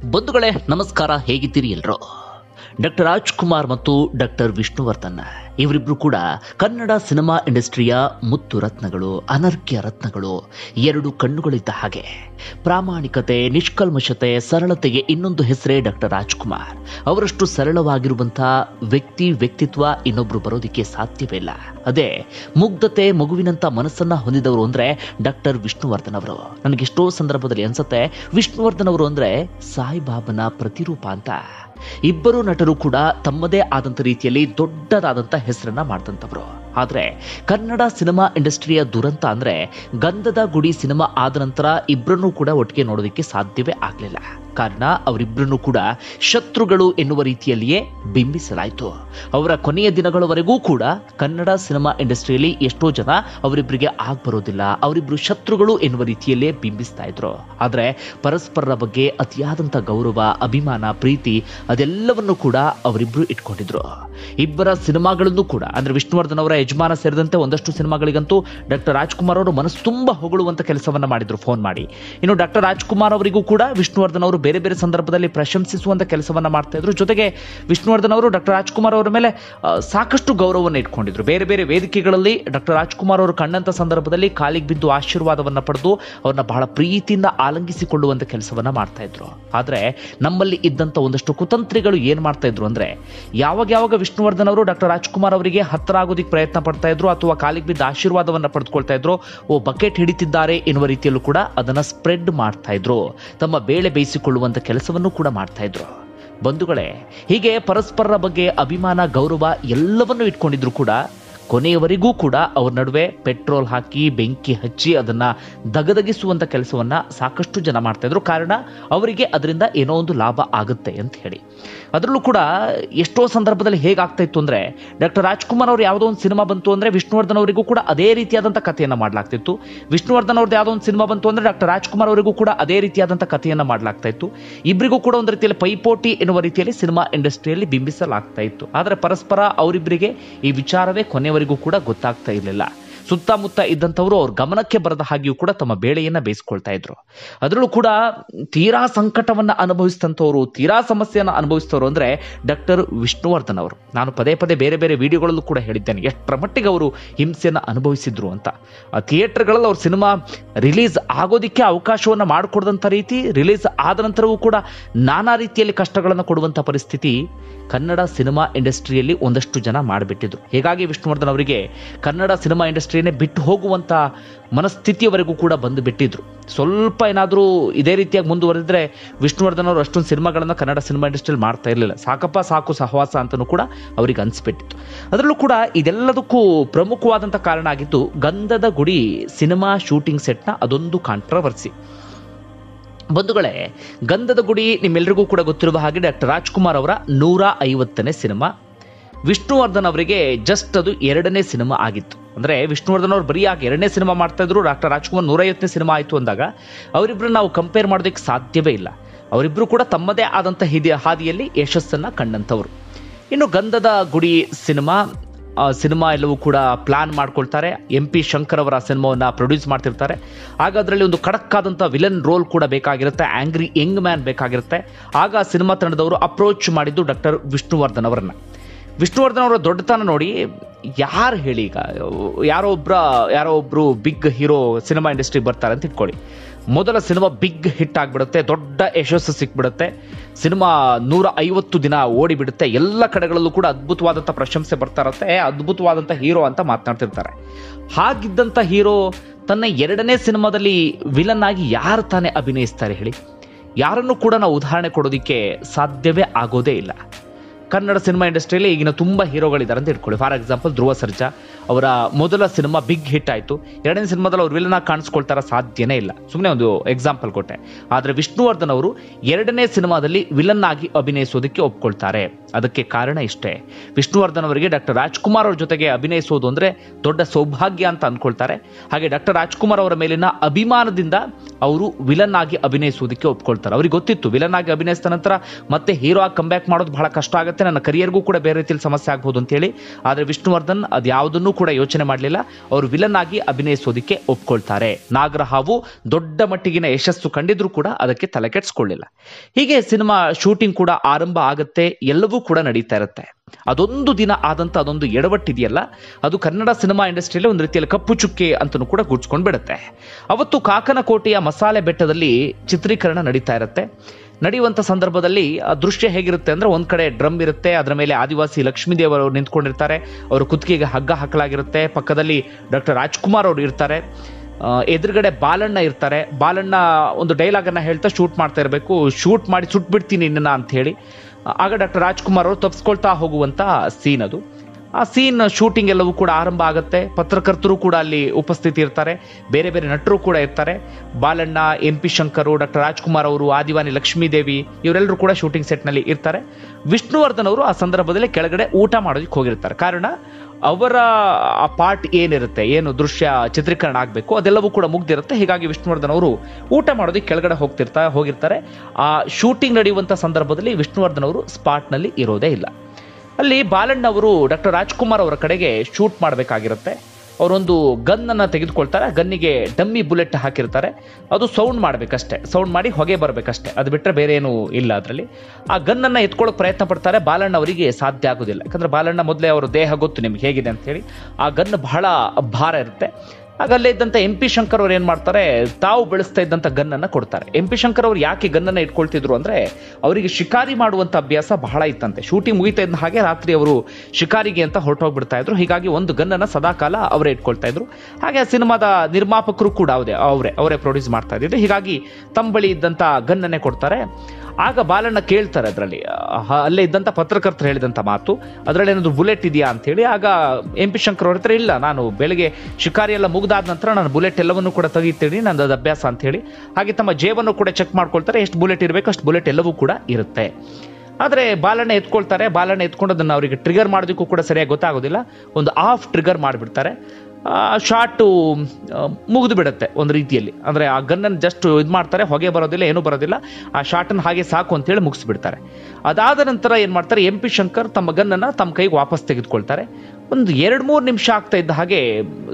ಬಂಧುಗಳೇ ನಮಸ್ಕಾರ ಹೇಗಿದ್ದೀರಿ ಎಲ್ರು ಡಾಕ್ಟರ್ ರಾಜ್ಕುಮಾರ್ ಮತ್ತು ಡಾಕ್ಟರ್ ವಿಷ್ಣುವರ್ಧನ್ ಇವರಿಬ್ರು ಕೂಡ ಕನ್ನಡ ಸಿನಿಮಾ ಇಂಡಸ್ಟ್ರಿಯ ಮುತ್ತು ರತ್ನಗಳು ಅನರ್ಘ್ಯ ರತ್ನಗಳು ಎರಡು ಕಣ್ಣುಗಳಿದ್ದ ಹಾಗೆ ಪ್ರಾಮಾಣಿಕತೆ ನಿಷ್ಕಲ್ಮಶತೆ ಸರಳತೆಗೆ ಇನ್ನೊಂದು ಹೆಸರೇ ಡಾಕ್ಟರ್ ರಾಜ್ಕುಮಾರ್ ಅವರಷ್ಟು ಸರಳವಾಗಿರುವಂತಹ ವ್ಯಕ್ತಿ ವ್ಯಕ್ತಿತ್ವ ಇನ್ನೊಬ್ರು ಬರೋದಿಕ್ಕೆ ಸಾಧ್ಯವೇ ಇಲ್ಲ ಅದೇ ಮುಗ್ಧತೆ ಮಗುವಿನಂತ ಮನಸ್ಸನ್ನ ಹೊಂದಿದವರು ಅಂದ್ರೆ ಡಾಕ್ಟರ್ ವಿಷ್ಣುವರ್ಧನ್ ಅವರು ನನಗೆ ಎಷ್ಟೋ ಸಂದರ್ಭದಲ್ಲಿ ಅನ್ಸುತ್ತೆ ವಿಷ್ಣುವರ್ಧನ್ ಅವರು ಅಂದ್ರೆ ಸಾಯಿಬಾಬನ ಪ್ರತಿರೂಪ ಅಂತ ಇಬ್ಬರು ನಟರು ಕೂಡ ತಮ್ಮದೇ ಆದಂತ ರೀತಿಯಲ್ಲಿ ದೊಡ್ಡದಾದಂತ ಹೆಸರನ್ನ ಮಾಡ್ದಂತವ್ರು ಆದ್ರೆ ಕನ್ನಡ ಸಿನಿಮಾ ಇಂಡಸ್ಟ್ರಿಯ ದುರಂತ ಅಂದ್ರೆ ಗಂಧದ ಗುಡಿ ಸಿನಿಮಾ ಆದ ನಂತರ ಇಬ್ಬರನ್ನೂ ಕೂಡ ಒಟ್ಟಿಗೆ ನೋಡೋದಕ್ಕೆ ಸಾಧ್ಯವೇ ಆಗಲಿಲ್ಲ ಕಾರಣ ಅವರಿಬ್ಬರನ್ನು ಕೂಡ ಶತ್ರುಗಳು ಎನ್ನುವ ರೀತಿಯಲ್ಲಿಯೇ ಬಿಂಬಿಸಲಾಯಿತು ಅವರ ಕೊನೆಯ ದಿನಗಳವರೆಗೂ ಕೂಡ ಕನ್ನಡ ಸಿನಿಮಾ ಇಂಡಸ್ಟ್ರಿಯಲ್ಲಿ ಎಷ್ಟೋ ಜನ ಅವರಿಬ್ಬರಿಗೆ ಆಗ್ಬರೋದಿಲ್ಲ ಅವರಿಬ್ರು ಶತ್ರುಗಳು ಎನ್ನುವ ರೀತಿಯಲ್ಲೇ ಬಿಂಬಿಸ್ತಾ ಇದ್ರು ಆದ್ರೆ ಪರಸ್ಪರರ ಬಗ್ಗೆ ಅತಿಯಾದಂತ ಗೌರವ ಅಭಿಮಾನ ಪ್ರೀತಿ ಅದೆಲ್ಲವನ್ನು ಕೂಡ ಅವರಿಬ್ರು ಇಟ್ಕೊಂಡಿದ್ರು ಇಬ್ಬರ ಸಿನಿಮಾಗಳನ್ನು ಕೂಡ ಅಂದ್ರೆ ವಿಷ್ಣುವರ್ಧನ್ ಅವರ ಯಜಮಾನ ಸೇರಿದಂತೆ ಒಂದಷ್ಟು ಸಿನಿಮಾಗಳಿಗಂತೂ ಡಾಕ್ಟರ್ ರಾಜ್ಕುಮಾರ್ ಅವರು ಮನಸ್ಸು ತುಂಬಾ ಹೊಗಳುವಂತ ಕೆಲಸವನ್ನ ಮಾಡಿದ್ರು ಫೋನ್ ಮಾಡಿ ಇನ್ನು ಡಾಕ್ಟರ್ ರಾಜ್ಕುಮಾರ್ ಅವರಿಗೂ ಕೂಡ ವಿಷ್ಣುವರ್ಧನ್ ಅವರು ಬೇರೆ ಬೇರೆ ಸಂದರ್ಭದಲ್ಲಿ ಪ್ರಶಂಸಿಸುವಂತ ಕೆಲಸವನ್ನ ಮಾಡ್ತಾ ಇದ್ರು ಜೊತೆಗೆ ವಿಷ್ಣುವರ್ಧನ್ ಅವರು ಡಾಕ್ಟರ್ ರಾಜ್ಕುಮಾರ್ ಅವರ ಮೇಲೆ ಆ, ಸಾಕಷ್ಟು ಗೌರವವನ್ನು ಇಟ್ಕೊಂಡಿದ್ರು ಬೇರೆ ಬೇರೆ ವೇದಿಕೆಗಳಲ್ಲಿ ಡಾಕ್ಟರ್ ರಾಜ್ಕುಮಾರ್ ಅವರು ಕಂಡಂತ ಸಂದರ್ಭದಲ್ಲಿ ಕಾಲಿಗೆ ಬಿದ್ದು ಆಶೀರ್ವಾದವನ್ನ ಪಡೆದು ಅವ್ರನ್ನ ಬಹಳ ಪ್ರೀತಿಯಿಂದ ಆಲಂಗಿಸಿಕೊಳ್ಳುವಂತ ಕೆಲಸವನ್ನ ಮಾಡ್ತಾ ಇದ್ರು ಆದ್ರೆ ನಮ್ಮಲ್ಲಿ ಇದ್ದಂತ ಒಂದಷ್ಟು ಕುತಂತ್ರಿಗಳು ಏನ್ ಮಾಡ್ತಾ ಇದ್ರು ಅಂದ್ರೆ ಯಾವಾಗ ಯಾವಾಗ ವಿಷ್ಣುವರ್ಧನ್ ಅವರು ಡಾಕ್ಟರ್ ರಾಜ್ಕುಮಾರ್ ಅವರಿಗೆ ಹತ್ತಿರ ಆಗೋದಿಕ್ಕೆ ಪ್ರಯತ್ನ ಪಡ್ತಾ ಇದ್ರು ಅಥವಾ ಕಾಲಿಗೆ ಬಿದ್ದ ಆಶೀರ್ವಾದವನ್ನ ಪಡೆದುಕೊಳ್ತಾ ಇದ್ರು ಓ ಬಕೆಟ್ ಹಿಡಿತಿದ್ದಾರೆ ಎನ್ನುವ ರೀತಿಯಲ್ಲೂ ಕೂಡ ಅದನ್ನ ಸ್ಪ್ರೆಡ್ ಮಾಡ್ತಾ ಇದ್ರು ತಮ್ಮ ಬೇಳೆ ಬೇಯಿಸಿಕೊಳ್ಳುವಂತ ಕೆಲಸವನ್ನು ಕೂಡ ಮಾಡ್ತಾ ಇದ್ರು ಬಂಧುಗಳೇ ಹೀಗೆ ಪರಸ್ಪರರ ಬಗ್ಗೆ ಅಭಿಮಾನ ಗೌರವ ಎಲ್ಲವನ್ನೂ ಇಟ್ಕೊಂಡಿದ್ರು ಕೂಡ ಕೊನೆಯವರೆಗೂ ಕೂಡ ಅವ್ರ ನಡುವೆ ಪೆಟ್ರೋಲ್ ಹಾಕಿ ಬೆಂಕಿ ಹಚ್ಚಿ ಅದನ್ನ ದಗದಗಿಸುವಂತ ಕೆಲಸವನ್ನ ಸಾಕಷ್ಟು ಜನ ಮಾಡ್ತಾ ಇದ್ರು ಕಾರಣ ಅವರಿಗೆ ಅದರಿಂದ ಏನೋ ಒಂದು ಲಾಭ ಆಗುತ್ತೆ ಅಂತ ಹೇಳಿ ಅದರಲ್ಲೂ ಕೂಡ ಎಷ್ಟೋ ಸಂದರ್ಭದಲ್ಲಿ ಹೇಗಾಗ್ತಾ ಇತ್ತು ಅಂದ್ರೆ ಡಾಕ್ಟರ್ ರಾಜ್ಕುಮಾರ್ ಅವ್ರು ಯಾವುದೋ ಒಂದು ಸಿನಿಮಾ ಬಂತು ಅಂದ್ರೆ ವಿಷ್ಣುವರ್ಧನ್ ಅವರಿಗೂ ಕೂಡ ಅದೇ ರೀತಿಯಾದಂಥ ಕಥೆಯನ್ನ ಮಾಡಲಾಗ್ತಿತ್ತು ವಿಷ್ಣುವರ್ಧನ್ ಅವ್ರದ್ದು ಯಾವುದೋ ಒಂದು ಸಿನಿಮಾ ಬಂತು ಅಂದ್ರೆ ಡಾಕ್ಟರ್ ರಾಜ್ಕುಮಾರ್ ಅವರಿಗೂ ಕೂಡ ಅದೇ ರೀತಿಯಾದಂಥ ಕಥೆಯನ್ನ ಮಾಡಲಾಗ್ತಾ ಇತ್ತು ಇಬ್ಬರಿಗೂ ಕೂಡ ಒಂದು ರೀತಿಯಲ್ಲಿ ಪೈಪೋಟಿ ಎನ್ನುವ ರೀತಿಯಲ್ಲಿ ಸಿನಿಮಾ ಇಂಡಸ್ಟ್ರಿಯಲ್ಲಿ ಬಿಂಬಿಸಲಾಗ್ತಾ ಇತ್ತು ಆದರೆ ಪರಸ್ಪರ ಅವರಿಬ್ಬರಿಗೆ ಈ ವಿಚಾರವೇ ಕೊನೆಯವರೆಗೂ ಕೂಡ ಗೊತ್ತಾಗ್ತಾ ಇರಲಿಲ್ಲ ಸುತ್ತಮುತ್ತ ಇದ್ದಂಥವರು ಅವ್ರ ಗಮನಕ್ಕೆ ಬರದ ಹಾಗೆಯೂ ಕೂಡ ತಮ್ಮ ಬೇಳೆಯನ್ನ ಬೇಯಿಸ್ಕೊಳ್ತಾ ಇದ್ರು ಅದರಲ್ಲೂ ಕೂಡ ತೀರಾ ಸಂಕಟವನ್ನ ಅನುಭವಿಸಿದಂಥವ್ರು ತೀರಾ ಸಮಸ್ಯೆಯನ್ನ ಅನುಭವಿಸಿದವರು ಅಂದ್ರೆ ಡಾಕ್ಟರ್ ವಿಷ್ಣುವರ್ಧನ್ ಅವರು ನಾನು ಪದೇ ಪದೇ ಬೇರೆ ಬೇರೆ ವಿಡಿಯೋಗಳಲ್ಲೂ ಕೂಡ ಹೇಳಿದ್ದೇನೆ ಎಷ್ಟರ ಮಟ್ಟಿಗೆ ಅವರು ಹಿಂಸೆಯನ್ನ ಅನುಭವಿಸಿದ್ರು ಅಂತ ಆ ಥಿಯೇಟರ್ಗಳಲ್ಲಿ ಅವ್ರ ಸಿನಿಮಾ ರಿಲೀಸ್ ಆಗೋದಿಕ್ಕೆ ಅವಕಾಶವನ್ನ ಮಾಡಿಕೊಡದಂಥ ರೀತಿ ರಿಲೀಸ್ ಆದ ನಂತರವೂ ಕೂಡ ನಾನಾ ರೀತಿಯಲ್ಲಿ ಕಷ್ಟಗಳನ್ನು ಕೊಡುವಂಥ ಪರಿಸ್ಥಿತಿ ಕನ್ನಡ ಸಿನಿಮಾ ಇಂಡಸ್ಟ್ರಿಯಲ್ಲಿ ಒಂದಷ್ಟು ಜನ ಮಾಡಿಬಿಟ್ಟಿದ್ರು ಹೀಗಾಗಿ ವಿಷ್ಣುವರ್ಧನ್ ಅವರಿಗೆ ಕನ್ನಡ ಸಿನಿಮಾ ಇಂಡಸ್ಟ್ರಿಯನ್ನೇ ಬಿಟ್ಟು ಹೋಗುವಂಥ ಮನಸ್ಥಿತಿಯವರೆಗೂ ಕೂಡ ಬಂದು ಬಿಟ್ಟಿದ್ರು ಸ್ವಲ್ಪ ಏನಾದರೂ ಇದೇ ರೀತಿಯಾಗಿ ಮುಂದುವರೆದ್ರೆ ವಿಷ್ಣುವರ್ಧನ್ ಅವರು ಅಷ್ಟೊಂದು ಸಿನಿಮಾಗಳನ್ನು ಕನ್ನಡ ಸಿನಿಮಾ ಇಂಡಸ್ಟ್ರಿಯಲ್ಲಿ ಮಾಡ್ತಾ ಇರಲಿಲ್ಲ ಸಾಕಪ್ಪ ಸಾಕು ಸಹವಾಸ ಅಂತಲೂ ಕೂಡ ಅವರಿಗೆ ಅನಿಸ್ಬಿಟ್ಟಿತ್ತು ಅದರಲ್ಲೂ ಕೂಡ ಇದೆಲ್ಲದಕ್ಕೂ ಪ್ರಮುಖವಾದಂಥ ಕಾರಣ ಆಗಿದ್ದು ಗಂಧದ ಗುಡಿ ಸಿನಿಮಾ ಶೂಟಿಂಗ್ ಸೆಟ್ನ ಅದೊಂದು ಕಾಂಟ್ರವರ್ಸಿ ಬಂಧುಗಳೇ ಗಂಧದ ಗುಡಿ ನಿಮ್ಮೆಲ್ಲರಿಗೂ ಕೂಡ ಗೊತ್ತಿರುವ ಹಾಗೆ ಡಾಕ್ಟರ್ ರಾಜ್ಕುಮಾರ್ ಅವರ ನೂರ ಐವತ್ತನೇ ಸಿನಿಮಾ ವಿಷ್ಣುವರ್ಧನ್ ಅವರಿಗೆ ಜಸ್ಟ್ ಅದು ಎರಡನೇ ಸಿನಿಮಾ ಆಗಿತ್ತು ಅಂದ್ರೆ ವಿಷ್ಣುವರ್ಧನ್ ಅವರು ಬರೀ ಆಗ ಎರಡನೇ ಸಿನಿಮಾ ಮಾಡ್ತಾ ಇದ್ರು ಡಾಕ್ಟರ್ ರಾಜ್ಕುಮಾರ್ ನೂರೈವತ್ತನೇ ಸಿನಿಮಾ ಆಯಿತು ಅಂದಾಗ ಅವರಿಬ್ಬರು ನಾವು ಕಂಪೇರ್ ಮಾಡೋದಕ್ಕೆ ಸಾಧ್ಯವೇ ಇಲ್ಲ ಅವರಿಬ್ಬರು ಕೂಡ ತಮ್ಮದೇ ಆದಂಥ ಹಿದಿ ಹಾದಿಯಲ್ಲಿ ಯಶಸ್ಸನ್ನ ಕಂಡಂಥವ್ರು ಇನ್ನು ಗಂಧದ ಗುಡಿ ಸಿನಿಮಾ ಆ ಸಿನಿಮಾ ಎಲ್ಲವೂ ಕೂಡ ಪ್ಲಾನ್ ಮಾಡ್ಕೊಳ್ತಾರೆ ಎಂ ಪಿ ಶಂಕರ್ ಅವರ ಸಿನಿಮಾವನ್ನ ಪ್ರೊಡ್ಯೂಸ್ ಮಾಡ್ತಿರ್ತಾರೆ ಆಗ ಅದರಲ್ಲಿ ಒಂದು ಖಡಕ್ ಆದಂಥ ವಿಲನ್ ರೋಲ್ ಕೂಡ ಬೇಕಾಗಿರುತ್ತೆ ಆಂಗ್ರಿ ಯಂಗ್ ಮ್ಯಾನ್ ಬೇಕಾಗಿರುತ್ತೆ ಆಗ ಆ ಸಿನಿಮಾ ತಂಡದವರು ಅಪ್ರೋಚ್ ಮಾಡಿದ್ದು ಡಾಕ್ಟರ್ ವಿಷ್ಣುವರ್ಧನ್ ಅವರನ್ನ ವಿಷ್ಣುವರ್ಧನ್ ಅವರ ದೊಡ್ಡತನ ನೋಡಿ ಯಾರು ಹೇಳಿ ಈಗ ಯಾರೋ ಒಬ್ರ ಯಾರೋ ಒಬ್ರು ಬಿಗ್ ಹೀರೋ ಸಿನಿಮಾ ಇಂಡಸ್ಟ್ರಿಗೆ ಬರ್ತಾರೆ ಅಂತ ಇಟ್ಕೊಳ್ಳಿ ಮೊದಲ ಸಿನಿಮಾ ಬಿಗ್ ಹಿಟ್ ಆಗಿಬಿಡುತ್ತೆ ದೊಡ್ಡ ಯಶಸ್ಸು ಸಿಕ್ಬಿಡುತ್ತೆ ಸಿನಿಮಾ ನೂರ ಐವತ್ತು ದಿನ ಓಡಿಬಿಡುತ್ತೆ ಎಲ್ಲ ಕಡೆಗಳಲ್ಲೂ ಕೂಡ ಅದ್ಭುತವಾದಂಥ ಪ್ರಶಂಸೆ ಬರ್ತಾ ಇರುತ್ತೆ "ಏ, ಅದ್ಭುತವಾದಂಥ ಹೀರೋ ಅಂತ ಮಾತನಾಡ್ತಿರ್ತಾರೆ ಹಾಗಿದ್ದಂಥ ಹೀರೋ ತನ್ನ ಎರಡನೇ ಸಿನಿಮಾದಲ್ಲಿ ವಿಲನ್ ಆಗಿ ಯಾರು ತಾನೇ ಅಭಿನಯಿಸ್ತಾರೆ ಹೇಳಿ ಯಾರನ್ನು ಕೂಡ ನಾವು ಉದಾಹರಣೆ ಕೊಡೋದಕ್ಕೆ ಸಾಧ್ಯವೇ ಆಗೋದೇ ಇಲ್ಲ ಕನ್ನಡ ಸಿನಿಮಾ ಇಂಡಸ್ಟ್ರಿಯಲ್ಲಿ ಈಗಿನ ತುಂಬ ಹೀರೋಗಳಿದ್ದಾರೆ ಅಂತ ಇಟ್ಕೊಳ್ಳಿ ಫಾರ್ ಎಕ್ಸಾಂಪಲ್ ಧ್ರುವ ಸರ್ಜಾ ಅವರ ಮೊದಲ ಸಿನಿಮಾ ಬಿಗ್ ಹಿಟ್ ಆಯಿತು ಎರಡನೇ ಸಿನಿಮಾದಲ್ಲಿ ಅವ್ರು ವಿಲನ್ ಆಗಿ ಕಾಣಿಸ್ಕೊಳ್ತಾರ ಸಾಧ್ಯನೇ ಇಲ್ಲ ಸುಮ್ಮನೆ ಒಂದು ಎಕ್ಸಾಂಪಲ್ ಕೊಟ್ಟೆ ಆದರೆ ವಿಷ್ಣುವರ್ಧನ್ ಅವರು ಎರಡನೇ ಸಿನಿಮಾದಲ್ಲಿ ವಿಲನ್ ಆಗಿ ಅಭಿನಯಿಸೋದಕ್ಕೆ ಒಪ್ಕೊಳ್ತಾರೆ ಅದಕ್ಕೆ ಕಾರಣ ಇಷ್ಟೇ ವಿಷ್ಣುವರ್ಧನ್ ಅವರಿಗೆ ಡಾಕ್ಟರ್ ರಾಜ್ಕುಮಾರ್ ಅವ್ರ ಜೊತೆಗೆ ಅಭಿನಯಿಸೋದು ಅಂದ್ರೆ ದೊಡ್ಡ ಸೌಭಾಗ್ಯ ಅಂತ ಅನ್ಕೊಳ್ತಾರೆ ಹಾಗೆ ಡಾಕ್ಟರ್ ರಾಜ್ಕುಮಾರ್ ಅವರ ಮೇಲಿನ ಅಭಿಮಾನದಿಂದ ಅವರು ವಿಲನ್ ಆಗಿ ಅಭಿನಯಿಸೋದಕ್ಕೆ ಒಪ್ಕೊಳ್ತಾರೆ ಅವ್ರಿಗೆ ಗೊತ್ತಿತ್ತು ವಿಲನ್ ಆಗಿ ಅಭಿನಯಿಸಿದ ನಂತರ ಮತ್ತೆ ಹೀರೋ ಆಗಿ ಕಂಬ್ಯಾಕ್ ಮಾಡೋದು ಬಹಳ ಕಷ್ಟ ಆಗುತ್ತೆ ನನ್ನ ಕರಿಯರ್ಗೂ ಕೂಡ ಬೇರೆ ರೀತಿಯಲ್ಲಿ ಸಮಸ್ಯೆ ಆಗ್ಬೋದು ಅಂತೇಳಿ ಆದರೆ ವಿಷ್ಣುವರ್ಧನ್ ಅದು ಯಾವುದನ್ನು ಸ್ವಲ್ಪನೂ ಕೂಡ ಯೋಚನೆ ಮಾಡಲಿಲ್ಲ ಅವರು ವಿಲನ್ ಆಗಿ ಅಭಿನಯಿಸೋದಕ್ಕೆ ಒಪ್ಕೊಳ್ತಾರೆ ನಾಗರಹಾವು ದೊಡ್ಡ ಮಟ್ಟಿಗಿನ ಯಶಸ್ಸು ಕಂಡಿದ್ರು ಕೂಡ ಅದಕ್ಕೆ ತಲೆ ಕೆಡಿಸ್ಕೊಳ್ಳಿಲ್ಲ ಹೀಗೆ ಸಿನಿಮಾ ಶೂಟಿಂಗ್ ಕೂಡ ಆರಂಭ ಆಗುತ್ತೆ ಎಲ್ಲವೂ ಕೂಡ ನಡೀತಾ ಇರುತ್ತೆ ಅದೊಂದು ದಿನ ಆದಂತ ಅದೊಂದು ಎಡವಟ್ಟಿದೆಯಲ್ಲ ಅದು ಕನ್ನಡ ಸಿನಿಮಾ ಇಂಡಸ್ಟ್ರಿಯಲ್ಲಿ ಒಂದು ರೀತಿಯಲ್ಲಿ ಕಪ್ಪು ಚುಕ್ಕೆ ಅಂತಲೂ ಕೂಡ ಗುಡ್ಸ್ಕೊಂಡು ಬಿಡುತ್ತೆ ಅವತ್ತು ಕಾಕನಕೋಟೆಯ ಮಸಾಲೆ ಬೆಟ್ಟದಲ್ಲಿ ಚಿತ್ರೀಕರಣ ನಡೀತಾ ಇರುತ್ತೆ ನಡೆಯುವಂಥ ಸಂದರ್ಭದಲ್ಲಿ ಆ ದೃಶ್ಯ ಹೇಗಿರುತ್ತೆ ಅಂದ್ರೆ ಒಂದ್ ಕಡೆ ಡ್ರಮ್ ಇರುತ್ತೆ ಅದರ ಮೇಲೆ ಆದಿವಾಸಿ ಲಕ್ಷ್ಮೀದೇವರು ನಿಂತ್ಕೊಂಡಿರ್ತಾರೆ ಅವರು ಕುತ್ತಿಗೆಗೆ ಹಗ್ಗ ಹಾಕಲಾಗಿರುತ್ತೆ ಪಕ್ಕದಲ್ಲಿ ಡಾಕ್ಟರ್ ರಾಜ್ಕುಮಾರ್ ಅವರು ಇರ್ತಾರೆ ಆ, ಎದುರುಗಡೆ ಬಾಲಣ್ಣ ಇರ್ತಾರೆ ಬಾಲಣ್ಣ ಒಂದು ಡೈಲಾಗ್ ಅನ್ನ ಹೇಳ್ತಾ ಶೂಟ್ ಮಾಡ್ತಾ ಇರಬೇಕು ಶೂಟ್ ಮಾಡಿ ಸುಟ್ಬಿಡ್ತೀನಿ ನಿನ್ನ ಅಂತ ಹೇಳಿ ಆಗ ಡಾಕ್ಟರ್ ರಾಜ್ಕುಮಾರ್ ಅವರು ತಪ್ಪಿಸ್ಕೊಳ್ತಾ ಹೋಗುವಂತ ಸೀನ್ ಅದು ಆ ಸೀನ್ ಶೂಟಿಂಗ್ ಎಲ್ಲವೂ ಕೂಡ ಆರಂಭ ಆಗುತ್ತೆ ಪತ್ರಕರ್ತರು ಕೂಡ ಅಲ್ಲಿ ಉಪಸ್ಥಿತಿ ಇರ್ತಾರೆ ಬೇರೆ ಬೇರೆ ನಟರು ಕೂಡ ಇರ್ತಾರೆ Balanna M P Shankar doctor Rajkumar ಅವರು ಆದಿವಾನಿ ಲಕ್ಷ್ಮೀದೇವಿ ಇವರೆಲ್ಲರೂ ಕೂಡ ಶೂಟಿಂಗ್ ಸೆಟ್ನಲ್ಲಿ ಇರ್ತಾರೆ ವಿಷ್ಣುವರ್ಧನ್ ಅವರು ಆ ಸಂದರ್ಭದಲ್ಲಿ ಕೆಳಗಡೆ ಊಟ ಮಾಡೋದಕ್ಕೆ ಹೋಗಿರ್ತಾರೆ ಕಾರಣ ಅವರ ಆ ಪಾರ್ಟ್ ಏನಿರುತ್ತೆ ಏನು ದೃಶ್ಯ ಚಿತ್ರೀಕರಣ ಆಗಬೇಕು ಅದೆಲ್ಲವೂ ಕೂಡ ಮುಗ್ದಿರುತ್ತೆ ಹೀಗಾಗಿ ವಿಷ್ಣುವರ್ಧನ್ ಅವರು ಊಟ ಮಾಡೋದಕ್ಕೆ ಕೆಳಗಡೆ ಹೋಗ್ತಿರ್ತಾ ಹೋಗಿರ್ತಾರೆ ಆ ಶೂಟಿಂಗ್ ನಡೆಯುವಂಥ ಸಂದರ್ಭದಲ್ಲಿ ವಿಷ್ಣುವರ್ಧನ್ ಅವರು ಸ್ಪಾಟ್ನಲ್ಲಿ ಇರೋದೇ ಇಲ್ಲ ಅಲ್ಲಿ ಬಾಲಣ್ಣ ಅವರು ಡಾಕ್ಟರ್ ರಾಜ್ಕುಮಾರ್ ಅವರ ಕಡೆಗೆ ಶೂಟ್ ಮಾಡಬೇಕಾಗಿರುತ್ತೆ ಅವರೊಂದು ಗನ್ನನ್ನು ತೆಗೆದುಕೊಳ್ತಾರೆ ಗನ್ನಿಗೆ ಡಮ್ಮಿ ಬುಲೆಟ್ ಹಾಕಿರ್ತಾರೆ ಅದು ಸೌಂಡ್ ಮಾಡಬೇಕಷ್ಟೇ ಸೌಂಡ್ ಮಾಡಿ ಹೊಗೆ ಬರಬೇಕಷ್ಟೇ ಅದು ಬಿಟ್ಟರೆ ಬೇರೆ ಏನು ಇಲ್ಲ ಅದರಲ್ಲಿ ಆ ಗನ್ನನ್ನು ಎತ್ಕೊಳ್ಳೋಕೆ ಪ್ರಯತ್ನ ಪಡ್ತಾರೆ ಬಾಲಣ್ಣ ಅವರಿಗೆ ಸಾಧ್ಯ ಆಗೋದಿಲ್ಲ ಯಾಕಂದ್ರೆ ಬಾಲಣ್ಣ ಮೊದಲೇ ಅವರ ದೇಹ ಗೊತ್ತು ನಿಮ್ಗೆ ಹೇಗಿದೆ ಅಂತ ಹೇಳಿ ಆ ಗನ್ ಬಹಳ ಭಾರ ಇರುತ್ತೆ ಆಗ ಅಲ್ಲೇ ಇದ್ದಂಥ ಎಂ ಪಿ ಶಂಕರ್ ಅವ್ರು ಏನು ಮಾಡ್ತಾರೆ ತಾವು ಬೆಳೆಸ್ತಾ ಇದ್ದಂಥ ಗನ್ನನ್ನು ಕೊಡ್ತಾರೆ ಎಂ ಪಿ ಶಂಕರ್ ಅವ್ರು ಯಾಕೆ ಗನ್ನನ್ನು ಇಟ್ಕೊಳ್ತಿದ್ರು ಅಂದರೆ ಅವರಿಗೆ ಶಿಕಾರಿ ಮಾಡುವಂಥ ಅಭ್ಯಾಸ ಬಹಳ ಇತ್ತಂತೆ ಶೂಟಿಂಗ್ ಮುಗಿತಾ ಇದ್ದ ಹಾಗೆ ರಾತ್ರಿ ಅವರು ಶಿಕಾರಿಗೆ ಅಂತ ಹೊರಟೋಗ್ಬಿಡ್ತಾ ಇದ್ರು ಹೀಗಾಗಿ ಒಂದು ಗನ್ನನ್ನು ಸದಾಕಾಲ ಅವರೇ ಇಟ್ಕೊಳ್ತಾ ಇದ್ರು ಹಾಗೆ ಆ ಸಿನಿಮಾದ ನಿರ್ಮಾಪಕರು ಕೂಡ ಅವರೇ ಅವರೇ ಅವರೇ ಪ್ರೊಡ್ಯೂಸ್ ಮಾಡ್ತಾ ಇದ್ದಿದ್ದು ಹೀಗಾಗಿ ತಮ್ಮ ಬಳಿ ಇದ್ದಂಥ ಗನ್ನನ್ನೇ ಕೊಡ್ತಾರೆ ಆಗ ಬಾಲಣ್ಣ ಕೇಳ್ತಾರೆ ಅದರಲ್ಲಿ ಅಲ್ಲೇ ಇದ್ದಂಥ ಪತ್ರಕರ್ತರು ಹೇಳಿದಂಥ ಮಾತು ಅದರಲ್ಲಿ ಏನಾದ್ರು ಬುಲೆಟ್ ಇದೆಯಾ ಅಂತ ಹೇಳಿ ಆಗ ಎಂ ಪಿ ಶಂಕರ್ ಅವ್ರ ಹತ್ರ ಇಲ್ಲ ನಾನು ಬೆಳಗ್ಗೆ ಶಿಕಾರಿ ಎಲ್ಲ ಮುಗ್ದಾದ ನಂತರ ನಾನು ಬುಲೆಟ್ ಎಲ್ಲವನ್ನು ಕೂಡ ತೆಗಿತೀನಿ ನಂದು ಅದು ಅಭ್ಯಾಸ ಅಂತ ಹೇಳಿ ಹಾಗೆ ತಮ್ಮ ಜೇಬನ್ನು ಕೂಡ ಚೆಕ್ ಮಾಡ್ಕೊಳ್ತಾರೆ ಎಷ್ಟು ಬುಲೆಟ್ ಇರಬೇಕು ಅಷ್ಟು ಬುಲೆಟ್ ಎಲ್ಲವೂ ಕೂಡ ಇರುತ್ತೆ ಆದರೆ ಬಾಲಣ್ಣ ಎತ್ಕೊಳ್ತಾರೆ ಬಾಲಣ್ಣ ಎತ್ಕೊಂಡು ಅದನ್ನು ಅವರಿಗೆ ಟ್ರಿಗರ್ ಮಾಡೋದಕ್ಕೂ ಕೂಡ ಸರಿಯಾಗಿ ಗೊತ್ತಾಗೋದಿಲ್ಲ ಒಂದು ಆಫ್ ಟ್ರಿಗರ್ ಮಾಡಿಬಿಡ್ತಾರೆ ಶಾರ್ಟು ಮುಗಿದು ಬಿಡುತ್ತೆ ಒಂದು ರೀತಿಯಲ್ಲಿ ಅಂದರೆ ಆ ಗನ್ನನ್ನು ಜಸ್ಟ್ ಇದು ಮಾಡ್ತಾರೆ ಹೊಗೆ ಬರೋದಿಲ್ಲ ಏನೂ ಬರೋದಿಲ್ಲ ಆ ಶಾರ್ಟನ್ನು ಹಾಗೆ ಸಾಕು ಅಂತೇಳಿ ಮುಗಿಸ್ಬಿಡ್ತಾರೆ ಅದಾದ ನಂತರ ಏನು ಮಾಡ್ತಾರೆ ಎಂ ಪಿ ಶಂಕರ್ ತಮ್ಮ ಗನ್ನನ್ನು ತಮ್ಮ ಕೈಗೆ ವಾಪಸ್ ತೆಗೆದುಕೊಳ್ತಾರೆ ಒಂದು ಎರಡು ಮೂರು ನಿಮಿಷ ಆಗ್ತಾ ಇದ್ದ ಹಾಗೆ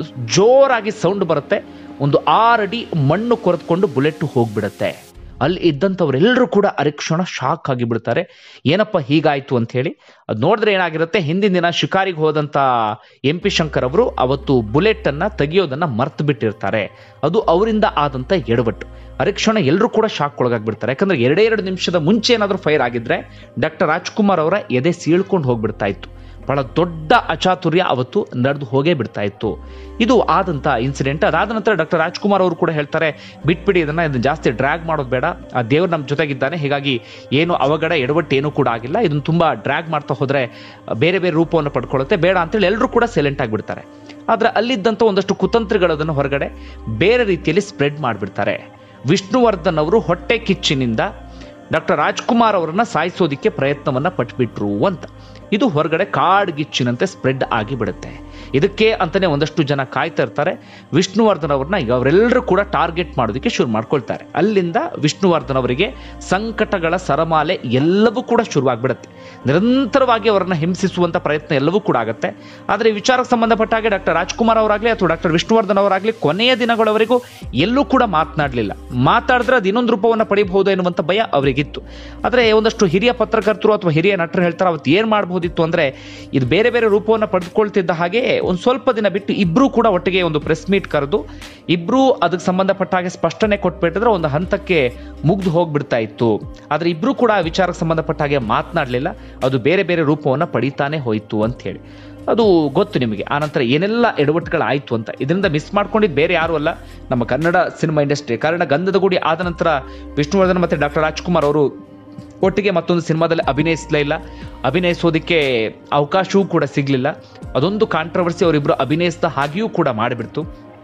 ಜೋರಾಗಿ ಸೌಂಡ್ ಬರುತ್ತೆ ಒಂದು ಆರಡಿ ಮಣ್ಣು ಕೊರೆದುಕೊಂಡು ಬುಲೆಟ್ ಹೋಗ್ಬಿಡುತ್ತೆ ಅಲ್ಲಿ ಇದ್ದಂಥವ್ರೆಲ್ಲರೂ ಕೂಡ ಅರಿಕ್ಷಣ ಶಾಕ್ ಆಗಿಬಿಡ್ತಾರೆ ಏನಪ್ಪ ಹೀಗಾಯ್ತು ಅಂತ ಹೇಳಿ ಅದು ನೋಡಿದ್ರೆ ಏನಾಗಿರುತ್ತೆ ಹಿಂದಿನ ದಿನ ಶಿಕಾರಿಗೆ ಹೋದಂಥ ಎಂ ಪಿ ಶಂಕರ್ ಅವರು ಅವತ್ತು ಬುಲೆಟ್ ಅನ್ನ ತೆಗಿಯೋದನ್ನ ಮರ್ತು ಬಿಟ್ಟಿರ್ತಾರೆ ಅದು ಅವರಿಂದ ಆದಂಥ ಎಡವಟ್ಟು ಅರಿಕ್ಷಣ ಎಲ್ಲರೂ ಕೂಡ ಶಾಕ್ ಒಳಗಾಗ್ಬಿಡ್ತಾರೆ ಯಾಕಂದ್ರೆ ಎರಡೇ ಎರಡು ನಿಮಿಷದ ಮುಂಚೆ ಏನಾದರೂ ಫೈರ್ ಆಗಿದ್ರೆ ಡಾಕ್ಟರ್ ರಾಜ್ಕುಮಾರ್ ಅವರ ಎದೆ ಸೀಳ್ಕೊಂಡು ಹೋಗ್ಬಿಡ್ತಾ ಇತ್ತು ಬಹಳ ದೊಡ್ಡ ಅಚಾತುರ್ಯ ಅವತ್ತು ನಡೆದು ಹೋಗೇ ಬಿಡ್ತಾ ಇತ್ತು ಇದು ಆದಂಥ ಇನ್ಸಿಡೆಂಟ್ ಅದಾದ ನಂತರ ಡಾಕ್ಟರ್ ರಾಜ್ಕುಮಾರ್ ಅವರು ಕೂಡ ಹೇಳ್ತಾರೆ ಬಿಟ್ಬಿಡಿ ಇದನ್ನ ಇದನ್ನ ಜಾಸ್ತಿ ಡ್ರ್ಯಾಗ್ ಮಾಡೋದು ಬೇಡ ಆ ದೇವ್ರು ನಮ್ಮ ಜೊತೆಗಿದ್ದಾನೆ ಹೀಗಾಗಿ ಏನು ಅವಘಡ ಎಡವಟ್ಟು ಏನೂ ಕೂಡ ಆಗಿಲ್ಲ ಇದನ್ನು ತುಂಬಾ ಡ್ರ್ಯಾಗ್ ಮಾಡ್ತಾ ಹೋದ್ರೆ ಬೇರೆ ಬೇರೆ ರೂಪವನ್ನು ಪಡ್ಕೊಳ್ಳುತ್ತೆ ಬೇಡ ಅಂತೇಳಿ ಎಲ್ಲರೂ ಕೂಡ ಸೈಲೆಂಟ್ ಆಗಿಬಿಡ್ತಾರೆ ಆದ್ರೆ ಅಲ್ಲಿದ್ದಂಥ ಒಂದಷ್ಟು ಕುತಂತ್ರಿಗಳದನ್ನು ಹೊರಗಡೆ ಬೇರೆ ರೀತಿಯಲ್ಲಿ ಸ್ಪ್ರೆಡ್ ಮಾಡಿಬಿಡ್ತಾರೆ ವಿಷ್ಣುವರ್ಧನ್ ಅವರು ಹೊಟ್ಟೆ ಕಿಚ್ಚಿನಿಂದ ಡಾಕ್ಟರ್ ರಾಜ್ಕುಮಾರ್ ಅವರನ್ನ ಸಾಯಿಸೋದಿಕ್ಕೆ ಪ್ರಯತ್ನವನ್ನ ಪಟ್ಬಿಟ್ರು ಅಂತ ಇದು ಹೊರಗಡೆ ಕಾಡ್ಗಿಚ್ಚಿನಂತೆ ಸ್ಪ್ರೆಡ್ ಆಗಿ ಬಿಡುತ್ತೆ ಇದಕ್ಕೆ ಅಂತಾನೆ ಒಂದಷ್ಟು ಜನ ಕಾಯ್ತಾ ಇರ್ತಾರೆ ವಿಷ್ಣುವರ್ಧನ್ ಅವ್ರನ್ನ ಈಗ ಅವರೆಲ್ಲರೂ ಕೂಡ ಟಾರ್ಗೆಟ್ ಮಾಡೋದಕ್ಕೆ ಶುರು ಮಾಡ್ಕೊಳ್ತಾರೆ ಅಲ್ಲಿಂದ ವಿಷ್ಣುವರ್ಧನ್ ಅವರಿಗೆ ಸಂಕಟಗಳ ಸರಮಾಲೆ ಎಲ್ಲವೂ ಕೂಡ ಶುರುವಾಗ್ಬಿಡುತ್ತೆ ನಿರಂತರವಾಗಿ ಅವರನ್ನ ಹಿಂಸಿಸುವಂತ ಪ್ರಯತ್ನ ಎಲ್ಲವೂ ಕೂಡ ಆಗುತ್ತೆ ಆದರೆ ಈ ವಿಚಾರಕ್ಕೆ ಸಂಬಂಧಪಟ್ಟ ಹಾಗೆ ಡಾಕ್ಟರ್ ರಾಜ್ಕುಮಾರ್ ಅವರಾಗಲಿ ಅಥವಾ ಡಾಕ್ಟರ್ ವಿಷ್ಣುವರ್ಧನ್ ಅವರಾಗಲಿ ಕೊನೆಯ ದಿನಗಳವರೆಗೂ ಎಲ್ಲೂ ಕೂಡ ಮಾತನಾಡಲಿಲ್ಲ ಮಾತಾಡಿದ್ರೆ ಅದು ಇನ್ನೊಂದು ರೂಪವನ್ನು ಪಡಿಬಹುದು ಎನ್ನುವಂಥ ಭಯ ಅವರಿಗಿತ್ತು ಆದರೆ ಒಂದಷ್ಟು ಹಿರಿಯ ಪತ್ರಕರ್ತರು ಅಥವಾ ಹಿರಿಯ ನಟರು ಹೇಳ್ತಾರೆ ಅವತ್ತು ಏನು ಮಾಡಬಹುದಿತ್ತು ಅಂದ್ರೆ ಇದು ಬೇರೆ ಬೇರೆ ರೂಪವನ್ನು ಪಡೆದುಕೊಳ್ತಿದ್ದ ಹಾಗೆ ಒಂದು ಸ್ವಲ್ಪ ದಿನ ಬಿಟ್ಟು ಇಬ್ರು ಕೂಡ ಒಟ್ಟಿಗೆ ಒಂದು ಪ್ರೆಸ್ ಮೀಟ್ ಕರೆದು ಇಬ್ರು ಅದಕ್ಕೆ ಸಂಬಂಧಪಟ್ಟ ಹಾಗೆ ಸ್ಪಷ್ಟನೆ ಕೊಟ್ಬಿಟ್ಟಿದ್ರೆ ಒಂದು ಹಂತಕ್ಕೆ ಮುಗ್ದು ಹೋಗ್ಬಿಡ್ತಾ ಇತ್ತು ಆದ್ರೆ ಇಬ್ರು ಕೂಡ ಆ ವಿಚಾರಕ್ಕೆ ಸಂಬಂಧಪಟ್ಟ ಹಾಗೆ ಮಾತನಾಡಲಿಲ್ಲ ಅದು ಬೇರೆ ಬೇರೆ ರೂಪವನ್ನು ಪಡಿತಾನೆ ಹೋಯಿತು ಅಂತ ಹೇಳಿ ಅದು ಗೊತ್ತು ನಿಮಗೆ ಆನಂತರ ಏನೆಲ್ಲ ಎಡವಟ್ಟುಗಳಾಯಿತು ಅಂತ ಇದರಿಂದ ಮಿಸ್ ಮಾಡ್ಕೊಂಡಿದ್ದು ಬೇರೆ ಯಾರು ಅಲ್ಲ ನಮ್ಮ ಕನ್ನಡ ಸಿನಿಮಾ ಇಂಡಸ್ಟ್ರಿ ಕಾರಣ ಗಂಧದ ಗುಡಿ ಆದ ನಂತರ ವಿಷ್ಣುವರ್ಧನ್ ಮತ್ತೆ ಡಾಕ್ಟರ್ ರಾಜ್ಕುಮಾರ್ ಅವರು ಒಟ್ಟಿಗೆ ಮತ್ತೊಂದು ಸಿನಿಮಾದಲ್ಲಿ ಅಭಿನಯಿಸಲೇ ಇಲ್ಲ ಅಭಿನಯಿಸೋದಕ್ಕೆ ಅವಕಾಶವೂ ಕೂಡ ಸಿಗಲಿಲ್ಲ ಅದೊಂದು ಕಾಂಟ್ರವರ್ಸಿ ಅವರಿಬ್ಬರು ಅಭಿನಯಿಸಿದ ಹಾಗೆಯೂ ಕೂಡ ಮಾಡಿಬಿಡ್ತು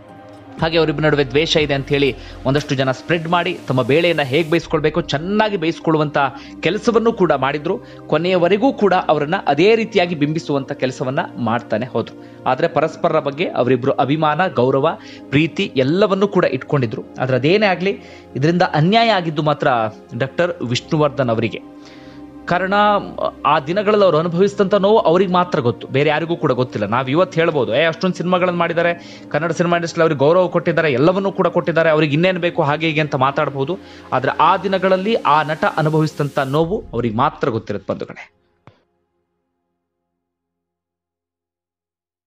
ಹಾಗೆ ಅವರಿಬ್ಬರ ನಡುವೆ ದ್ವೇಷ ಇದೆ ಅಂತ ಹೇಳಿ ಒಂದಷ್ಟು ಜನ ಸ್ಪ್ರೆಡ್ ಮಾಡಿ ತಮ್ಮ ಬೇಳೆಯನ್ನು ಹೇಗೆ ಬೇಯಿಸ್ಕೊಳ್ಬೇಕು ಚೆನ್ನಾಗಿ ಬೇಯಿಸ್ಕೊಳ್ಳುವಂಥ ಕೆಲಸವನ್ನು ಕೂಡ ಮಾಡಿದ್ರು ಕೊನೆಯವರೆಗೂ ಕೂಡ ಅವರನ್ನ ಅದೇ ರೀತಿಯಾಗಿ ಬಿಂಬಿಸುವಂಥ ಕೆಲಸವನ್ನ ಮಾಡ್ತಾನೆ ಹೋದ್ರು ಆದರೆ ಪರಸ್ಪರರ ಬಗ್ಗೆ ಅವರಿಬ್ಬರು ಅಭಿಮಾನ ಗೌರವ ಪ್ರೀತಿ ಎಲ್ಲವನ್ನೂ ಕೂಡ ಇಟ್ಕೊಂಡಿದ್ರು ಆದರೆ ಅದೇನೇ ಆಗಲಿ ಇದರಿಂದ ಅನ್ಯಾಯ ಆಗಿದ್ದು ಮಾತ್ರ ಡಾಕ್ಟರ್ ವಿಷ್ಣುವರ್ಧನ್ ಅವರಿಗೆ ಕಾರಣ ಆ ದಿನಗಳಲ್ಲಿ ಅವ್ರು ಅನುಭವಿಸಿದಂಥ ನೋವು ಅವ್ರಿಗೆ ಮಾತ್ರ ಗೊತ್ತು ಬೇರೆ ಯಾರಿಗೂ ಕೂಡ ಗೊತ್ತಿಲ್ಲ ನಾವು ಇವತ್ತು ಹೇಳ್ಬೋದು ಏ ಅಷ್ಟೊಂದು ಸಿನಿಮಾಗಳನ್ನು ಮಾಡಿದ್ದಾರೆ ಕನ್ನಡ ಸಿನಿಮಾ ಇಂಡಸ್ಟ್ರಿ ಅವ್ರಿಗೆ ಗೌರವ ಕೊಟ್ಟಿದ್ದಾರೆ ಎಲ್ಲವನ್ನೂ ಕೂಡ ಕೊಟ್ಟಿದ್ದಾರೆ ಅವ್ರಿಗೆ ಇನ್ನೇನು ಬೇಕು ಹಾಗೆ ಹೀಗೆ ಅಂತ ಮಾತಾಡ್ಬೋದು ಆದರೆ ಆ ದಿನಗಳಲ್ಲಿ ಆ ನಟ ಅನುಭವಿಸಿದಂಥ ನೋವು ಅವ್ರಿಗೆ ಮಾತ್ರ ಗೊತ್ತಿರುತ್ತೆ ಬಂಧುಗಳೇ